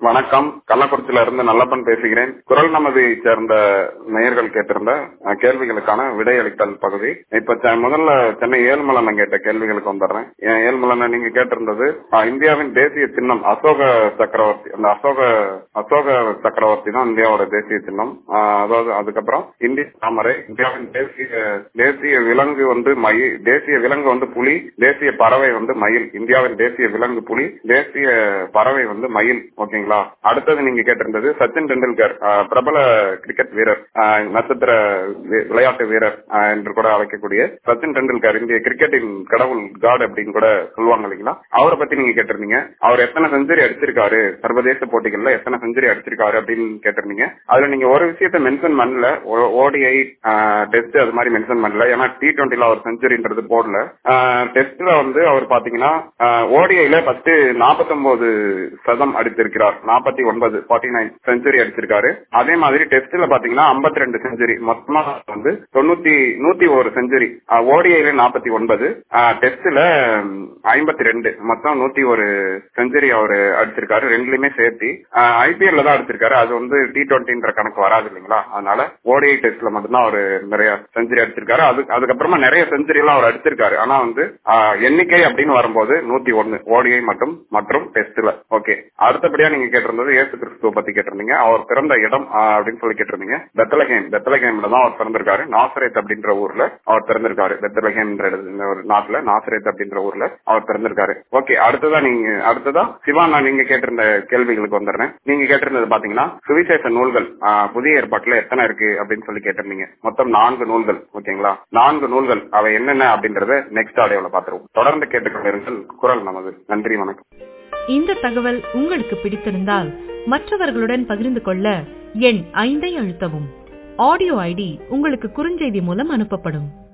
வணக்கம் கள்ளக்குறிச்சியில இருந்து நல்லப்பன் பேசுகிறேன் குரல் நமதை சேர்ந்த நேயர்கள் கேட்டிருந்த அஹ், கேள்விகளுக்கான விடையளித்தல் பகுதி இப்ப செ- முதல்ல சென்னை ஏழ்மலன் கேட்ட கேள்விகளுக்கு வந்துடுறேன் ஏ- ஏழ்மலன் நீங்க கேட்டிருந்தது அஹ், இந்தியாவின் தேசிய சின்னம் அசோக சக்கரவர்த்தி அந்த அசோக அசோக சக்கரவர்த்தி தான் இந்தியாவோட தேசிய சின்னம் அஹ், அதாவது அதுக்கப்புறம் இந்திய தாமரை இந்தியாவின் தேசிய தேசிய விலங்கு வந்து மயில் தேசிய விலங்கு வந்து புலி தேசிய பறவை வந்து மயில் இந்தியாவின் தேசிய விலங்கு புலி தேசிய பறவை வந்து மயில் ஓகேங்களா அடுத்தது நீங்க கேட்டிருந்தது சச்சின் டெண்டுல்கர் அஹ், பிரபல கிரிக்கெட் வீரர் அஹ், நட்சத்திர வி- விளையாட்டு வீரர் அஹ், என்று கூட அழைக்கக்கூடிய சச்சின் டெண்டுல்கர் இந்திய கிரிக்கெட்டின் கடவுள் காட் அப்படின்னு கூட சொல்லுவாங்க இல்லைங்களா அவரை பத்தி நீங்க கேட்டிருந்தீங்க அவர் எத்தனை செஞ்சுரி அடிச்சிருக்காரு சர்வதேச போட்டிகள்ல எத்தனை செஞ்சுரி அடிச்சிருக்காரு அப்படின்னு கேட்டிருந்தீங்க அதுல நீங்க ஒரு விஷயத்த மென்ஷன் பண்ணல ஓடிஐ டெஸ்ட் அது மாதிரி மென்ஷன் பண்ணல ஏன்னா டி டுவெண்ட்டில அவர் செஞ்சுரின்றது போடல டெஸ்ட்ல வந்து அவர் பாத்தீங்கன்னா ஓடிஐல ஃபர்ஸ்ட் நாற்பத்தொன்பது சதம் அடித்திருக்கிறார் நாற்பத்தி ஒன்பது ஃபார்ட்டி நைன் செஞ்சுரி அடிச்சிருக்காரு அதே மாதிரி டெஸ்ட்ல பாத்தீங்கன்னா 52 ரெண்டு செஞ்சுரி மொத்தமா வந்து தொண்ணூத்தி நூத்தி ஒரு செஞ்சுரி ஓடிஐல நாற்பத்தி ஒன்பது டெஸ்ட்ல ஐம்பத்தி ரெண்டு மொத்தம் நூத்தி ஒரு செஞ்சுரி அவர் அடிச்சிருக்காரு ரெண்டுலயுமே சேர்த்து ஐபிஎல்ல தான் அடிச்சிருக்காரு அது வந்து டி டுவெண்ட்டின்ற கணக்கு வராது இல்லைங்களா அதனால ஓடிஐ டெஸ்ட்ல மட்டும்தான் அவர் நிறைய செஞ்சுரி அடிச்சிருக்காரு அது அதுக்கப்புறமா நிறைய செஞ்சுரி எல்லாம் அவர் அடிச்சிருக்காரு ஆனா வந்து ஆஹ், எண்ணிக்கை அப்படின்னு வரும்போது நூத்தி ஒன்னு ஓடிஐ மட்டும் மற்றும் டெஸ்ட்ல ஓகே அடுத்தபடியா நீங்க கேட்டிருந்தது இயேசு கிறிஸ்துவ பத்தி கேட்டிருந்தீங்க அவர் பிறந்த இடம் ஆஹ், அப்படின்னு சொல்லி கேட்டிருந்தீங்க பெத்தலகேம் பெத்தலகேம்ல தான் அவர் பிறந்திருக்காரு நாசரேத் அப்படின்ற ஊர்ல அவர் பிறந்திருக்காரு பெத்தலகேம்ன்ற இடத்துல- இந்த ஒரு நாட்டுல நாசரேத் அப்படின்ற ஊர்ல அவர் பிறந்திருக்காரு ஓகே அடுத்ததா நீங்க அடுத்ததா சிவானா நீங்க கேட்டிருந்த கேள்விகளுக்கு வந்துடுறேன் நீங்க கேட்டிருந்தது பாத்தீங்கன்னா சுவிசேஷ நூல்கள் ஆஹ், புதிய ஏற்பாட்டுல எத்தனை இருக்கு அப்படின்னு சொல்லி கேட்டிருந்தீங்க மொத்தம் நான்கு நூல்கள் ஓகேங்களா நான்கு நூல்கள் அவை என்னென்ன அப்படின்றத நெக்ஸ்ட் ஆடியோல பாத்துருவோம் தொடர்ந்து கேட்டுக்கொண்டிருங்கள் குரல் நமது நன்றி வணக்கம் இந்த தகவல் உங்களுக்கு பிடித்திருந்தால் மற்றவர்களுடன் பகிர்ந்து கொள்ள எண் ஐந்தை அழுத்தவும் ஆடியோ ஐடி உங்களுக்கு குறுஞ்செய்தி மூலம் அனுப்பப்படும்